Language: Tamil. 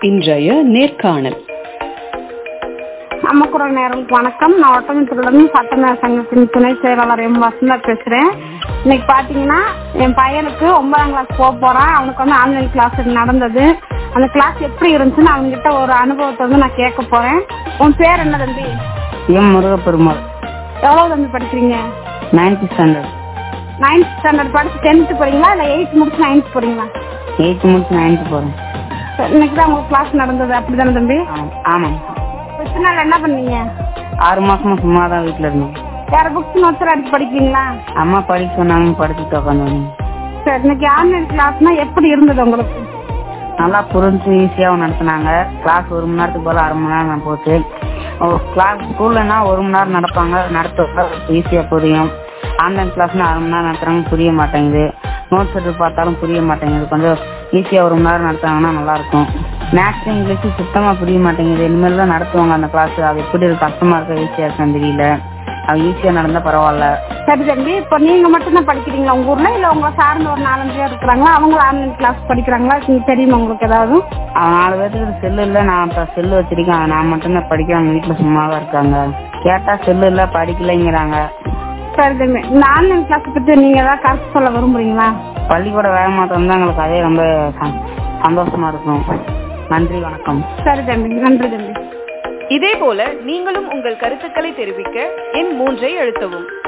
இன்றைய நேர்காணல் அம்மக்குரல் நேரலுக்கு வணக்கம் நான் ஒட்டமத்திலிருந்து சட்டமேல சங்கத்தின் துணை செயலாளர் எம் வசந்தா பேசுறேன் இன்னைக்கு பாத்தீங்கன்னா என் பையனுக்கு ஒன்பதாம் கிளாஸ் போக போறான் அவனுக்கு வந்து ஆன்லைன் கிளாஸ் நடந்தது அந்த கிளாஸ் எப்படி இருந்துச்சுன்னு அவன்கிட்ட ஒரு அனுபவத்தை வந்து நான் கேட்க போறேன் உன் பேர் என்ன தம்பி எம் முருகப்பெருமாள் எவ்வளவு தம்பி படிக்கிறீங்க நைன்த் ஸ்டாண்டர்ட் நைன்த் ஸ்டாண்டர்ட் படிச்சு டென்த் போறீங்களா இல்ல எயித் முடிச்சு நைன்த் போறீங்களா எயித்து முடிச்சு நைன்த்து போகிறேன் சரி, இன்னைக்கு தான் உங்களுக்கு கிளாஸ் நடந்தது அப்படிதானே தம்பி ஆமாம் ஃபர்ஸ்ட் நாள் என்ன பண்ணீங்க ஆறு மாசமா சும்மா தான் வீட்டில் இருந்தேன் வேற புக்ஸ் நோட்ஸ் அடிச்சு படிக்கிறீங்களா அம்மா படிக்க சொன்னாங்க படிச்சுட்டு உட்காந்து சரி இன்னைக்கு ஆன்லைன் கிளாஸ்னா எப்படி இருந்தது உங்களுக்கு நல்லா புரிஞ்சு ஈஸியாகவும் நடத்துனாங்க கிளாஸ் ஒரு மணி நேரத்துக்கு போல அரை மணி நேரம் போச்சு கிளாஸ் ஸ்கூல்லனா ஒரு மணி நேரம் நடப்பாங்க நடத்த ஈஸியாக புரியும் ஆன்லைன் கிளாஸ்னா அரை மணி நேரம் நடத்துறாங்க புரிய மாட்டேங்குது நோட்ஸ் எடுத்து பார்த்தாலும் புரிய மாட்டேங்குது கொஞ்சம் ஈஸியாக ஒரு மணி நேரம் நடத்துனாங்கன்னா நல்லா இருக்கும் மேக்ஸ் இங்கிலீஷ் சுத்தமாக புரிய மாட்டேங்குது இனிமேல் தான் நடத்துவாங்க அந்த கிளாஸ் அது எப்படி இருக்கு கஷ்டமா இருக்கா ஈஸியாக இருக்கான்னு தெரியல அது ஈஸியாக நடந்தால் பரவாயில்ல சரி தம்பி இப்போ நீங்க மட்டும் தான் படிக்கிறீங்களா உங்க ஊர்ல இல்ல உங்களை சார்ந்த ஒரு நாலஞ்சு பேர் இருக்கிறாங்களா அவங்க ஆன்லைன் கிளாஸ் படிக்கிறாங்களா இது தெரியுமா உங்களுக்கு ஏதாவது அவன் நாலு பேர்த்துக்கு செல்லு இல்லை நான் இப்போ செல்லு வச்சிருக்கேன் நான் மட்டும்தான் படிக்கிறேன் அவங்க வீட்டில் சும்மாவா இருக்காங்க கேட்டா செல்லு இல்லை படிக்கலைங்கிறாங்க சரி தம்பி இந்த ஆன்லைன் கிளாஸ் பத்தி நீங்க ஏதாவது கருத்து சொல்ல விரும்புறீங்களா பள்ளிக்கூட வேக மாற்றம் தான் எங்களுக்கு அதே ரொம்ப ச- சந்தோஷமா இருக்கும் நன்றி வணக்கம் சரி தம்பி நன்றி தம்பி இதேபோல நீங்களும் உங்கள் கருத்துக்களை தெரிவிக்க எண் மூன்றை அழுத்தவும்